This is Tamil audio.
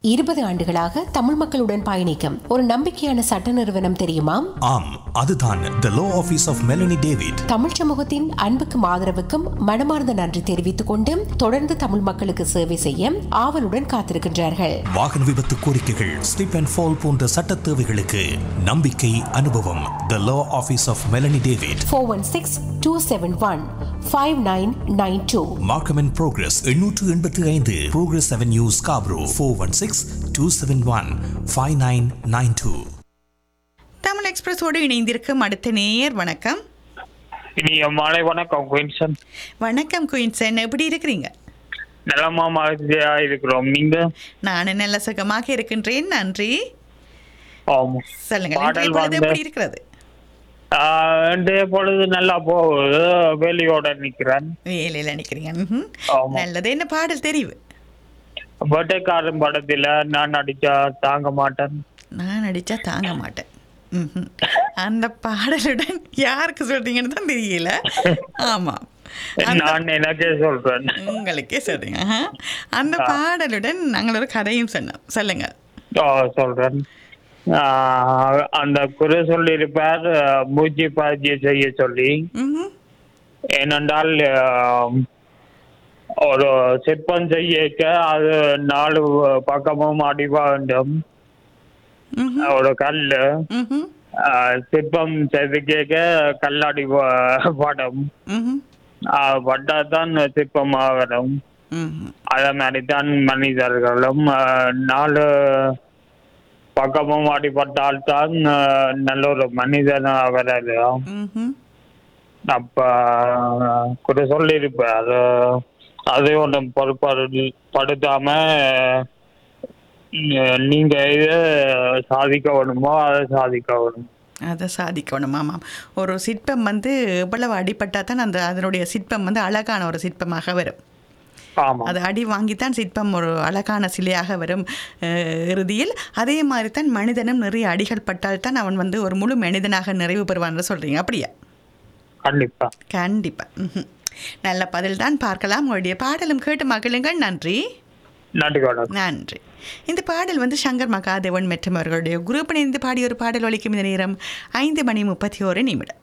இருபது ஆண்டுகளாக தமிழ் மக்களுடன் பயணிக்கும் ஒரு நம்பிக்கையான சட்ட நிறுவனம் தெரியுமா ஆம் அதுதான் the law office of Melanie David Tamil சமூகத்தின் அன்புக்கும் ஆதரவுக்கும் மனமார்ந்த நன்றி தெரிவித்துக் கொண்டு தொடர்ந்து தமிழ் மக்களுக்கு சேவை செய்ய ஆவலுடன் காத்திருக்கின்றார்கள் வாகன விபத்து கோரிக்கைகள் ஸ்லிப் அண்ட் ஃபால் போன்ற சட்ட தேவைகளுக்கு நம்பிக்கை அனுபவம் the law office of Melanie David four one six two seven one five nine nine two Markham and Progress எண்ணூற்று எண்பத்தி ஐந்து Progress avenue Scarborough four one six two seven one five nine nine two Tamil எக்ஸ்பிரஸோடு இணைந்திருக்கும் அடுத்த நேயர் வணக்கம் இனிய மாலை வணக்கம் குயின்சன் வணக்கம் குயின்சன் எப்படி இருக்கிறீங்க நலமா மகிழ்ச்சியா இருக்கிறோம் நீங்க நான் நல்ல சுகமாக இருக்கின்றேன் நன்றி ஆமா சொல்லுங்க பாடல் இன்றைய பொழுது வந்து- எப்படி இருக்கிறது ஆஹ், இன்றைய பொழுது நல்லா போகுது வேலையோட நிக்கிறேன் வேலையில் நினைக்கிறீங்க ம்ஹும். ஆமா. நல்லது என்ன பாடல் தெரிவு வேட்டைக்காரன் படத்துல நான் நடிச்சா தாங்க மாட்டேன் நான் நடிச்சா தாங்க மாட்டேன் ம்ஹும். அந்த பாடலுடன் யாருக்கு சொல்றீங்கன்னு தான் தெரியல ஆமா அந்த நான் எனக்கே சொல்றேன் உங்களுக்கே சொல்றீங்க ஆஹா. அந்த பாடலுடன் நாங்கள் ஒரு கதையும் சொன்னோம் சொல்லுங்க ஆஹ், சொல்றேன் ஆஹ், அந்த குரு சொல்லியிருப்பார் ஆஹ், மூச்சு பயிற்சி செய்ய சொல்லி ம்ஹும். ஏனென்றால் ஆஹ், ஒரு சிற்பம் செய்யக்க அது நாலு பக்கமும் அடிவா வேண்டும் ம்ஹும். ஒரு கல் ம்ஹும். சிற்பம் செதுக்க கல்லாடி ப- படம் ம்ஹும். பட்டாதான் சிற்பம் ஆகணும் ம்ஹும். அதே மாதிரி தான் மனிதர்களும் ஆஹ், நாலு பக்கமும் அடிபட்டால்தான் ஆஹ், நல்ல ஒரு மனிதன் வரலாம் ம்ஹும். அப்ப கூட சொல்லியிருப்பார் அது ஒன்றும் பொறுப்பாடு படுத்தாம நீ- நீங்க இதை சாதிக்க வேணுமோ அதை சாதிக்க வேணும் அதை சாதிக்கணும் ஆமாம் ஒரு சிற்பம் வந்து எவ்வளவு அடிபட்டா தான் அந்த அதனுடைய சிற்பம் வந்து அழகான ஒரு சிற்பமாக வரும் ஆமா அது அடி வாங்கித்தான் சிற்பம் ஒரு அழகான சிலையாக வரும் அஹ், இறுதியில் அதே மாதிரி தான் மனிதனும் நிறைய அடிகள் பட்டால் தான் அவன் வந்து ஒரு முழு மனிதனாக நிறைவு பெறுவான்னு சொல்கிறீங்க அப்படியா கண்டிப்பா கண்டிப்பாக நல்ல பதில் தான் பார்க்கலாம் உங்களுடைய பாடலும் கேட்டு மகிழுங்கள் நன்றி நன்றி வணக்கம் நன்றி இந்த பாடல் வந்து சங்கர் மகாதேவன் மற்றும் அவர்களுடைய குரூப் இணைந்து பாடிய ஒரு பாடல் ஒலிக்கும் இந்த நேரம் ஐந்து மணி முப்பத்தி ஓரு நிமிடம்